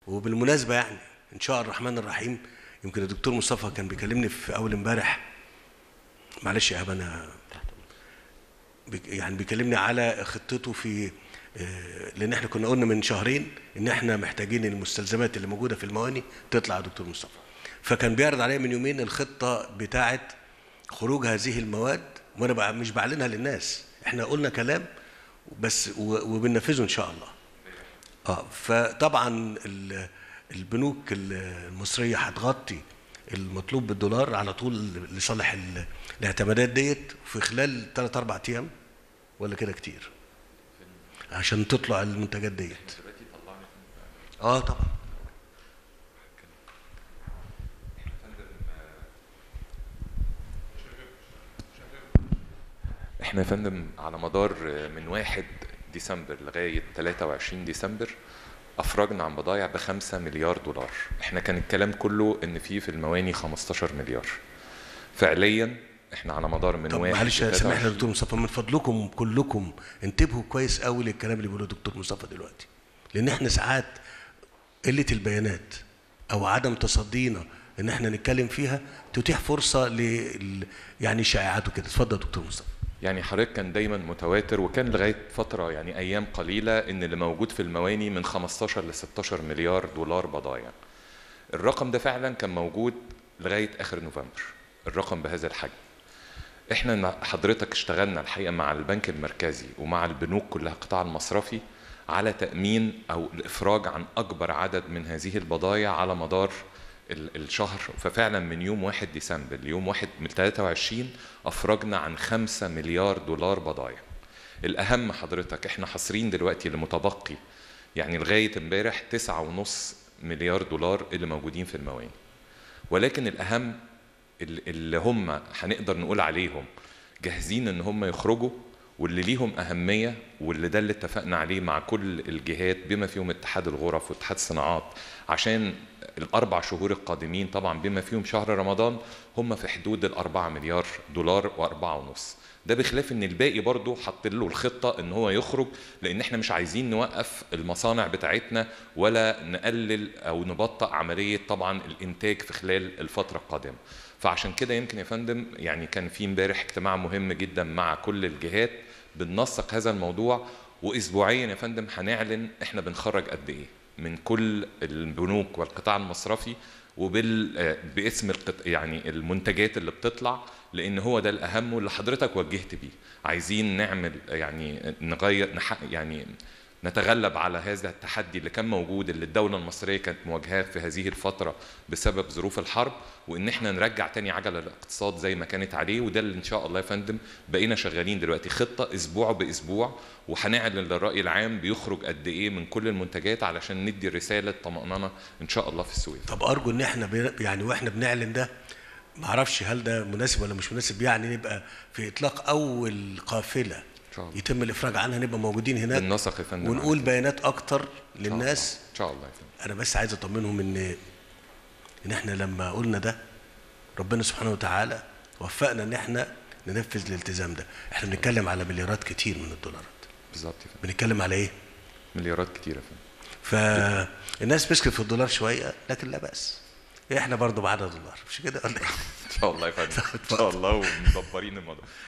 وبالمناسبه يعني ان شاء الرحمن الرحيم يمكن الدكتور مصطفى كان بيكلمني في اول امبارح معلش يا انا بيك- يعني بيكلمني على خطته في آه، لان احنا كنا قلنا من شهرين ان احنا محتاجين المستلزمات اللي موجوده في المواني تطلع يا دكتور مصطفى فكان بيعرض عليا من يومين الخطه بتاعه خروج هذه المواد وانا بقى مش بعلنها للناس احنا قلنا كلام بس و- وبننفذه ان شاء الله اه فطبعا ال- البنوك ال- المصريه هتغطي المطلوب بالدولار على طول لصالح ال- الاعتمادات ديت في خلال 3 4 ايام ولا كده كتير عشان تطلع المنتجات ديت اه طبعا احنا يا فندم على مدار من 1 ديسمبر لغايه 23 ديسمبر افرجنا عن بضائع ب 5 مليار دولار احنا كان الكلام كله ان في في المواني 15 مليار فعليا احنا على مدار من طب 1 معلش ل سامحني يا 23 دكتور مصطفى من فضلكم كلكم انتبهوا كويس قوي للكلام اللي بيقوله الدكتور مصطفى دلوقتي لان احنا ساعات قله البيانات او عدم تصدينا ان احنا نتكلم فيها تتيح فرصه ل يعني شائعات وكده اتفضل يا دكتور مصطفى يعني حضرتك كان دايما متواتر وكان لغايه فتره يعني ايام قليله ان اللي موجود في المواني من 15 ل 16 مليار دولار بضائع. الرقم ده فعلا كان موجود لغايه اخر نوفمبر. الرقم بهذا الحجم. احنا حضرتك اشتغلنا الحقيقه مع البنك المركزي ومع البنوك كلها القطاع المصرفي على تامين او الافراج عن اكبر عدد من هذه البضائع على مدار ال- الشهر ففعلا من يوم 1 ديسمبر ليوم 1 من 23 افرجنا عن 5 مليار دولار بضائع الاهم حضرتك احنا حاصرين دلوقتي المتبقي يعني لغايه امبارح 9.5 مليار دولار اللي موجودين في المواني ولكن الاهم ال- اللي هم هنقدر نقول عليهم جاهزين ان هم يخرجوا واللي ليهم اهميه واللي ده اللي اتفقنا عليه مع كل الجهات بما فيهم اتحاد الغرف واتحاد الصناعات عشان الاربع شهور القادمين طبعا بما فيهم شهر رمضان هم في حدود الأربعة مليار دولار وأربعة ونص ده بخلاف ان الباقي برضه حاطين له الخطه ان هو يخرج لان احنا مش عايزين نوقف المصانع بتاعتنا ولا نقلل او نبطئ عمليه طبعا الانتاج في خلال الفتره القادمه فعشان كده يمكن يا فندم يعني كان في امبارح اجتماع مهم جدا مع كل الجهات بننسق هذا الموضوع واسبوعيا يا فندم هنعلن احنا بنخرج قد ايه من كل البنوك والقطاع المصرفي وبال آه، باسم القط... يعني المنتجات اللي بتطلع لان هو ده الاهم واللي حضرتك وجهت بيه عايزين نعمل يعني نغير نح... يعني نتغلب على هذا التحدي اللي كان موجود اللي الدولة المصرية كانت مواجهاه في هذه الفترة بسبب ظروف الحرب وإن احنا نرجع تاني عجلة الاقتصاد زي ما كانت عليه وده اللي إن شاء الله يا فندم بقينا شغالين دلوقتي خطة أسبوع بأسبوع وهنعلن للرأي العام بيخرج قد إيه من كل المنتجات علشان ندي رسالة طمأنينة إن شاء الله في السوق طب ارجو ان احنا بن- يعني واحنا بنعلن ده ما اعرفش هل ده مناسب ولا مش مناسب يعني نبقى في اطلاق اول قافله إن شاء الله يتم الافراج عنها نبقى موجودين هناك بالنسق يا فندم ونقول بيانات اكتر للناس إن شاء الله يا فندم انا بس عايز اطمنهم ان ان احنا لما قلنا ده ربنا سبحانه وتعالى وفقنا ان احنا ننفذ الالتزام ده احنا بنتكلم على مليارات كتير من الدولارات بالظبط يا فندم بنتكلم على ايه مليارات كتيرة يا فندم فالناس مسكت في الدولار شويه لكن لا باس احنا برضه معانا دولار مش كده ولا ايه ان شاء الله يا فندم ان شاء الله ومدبرين الموضوع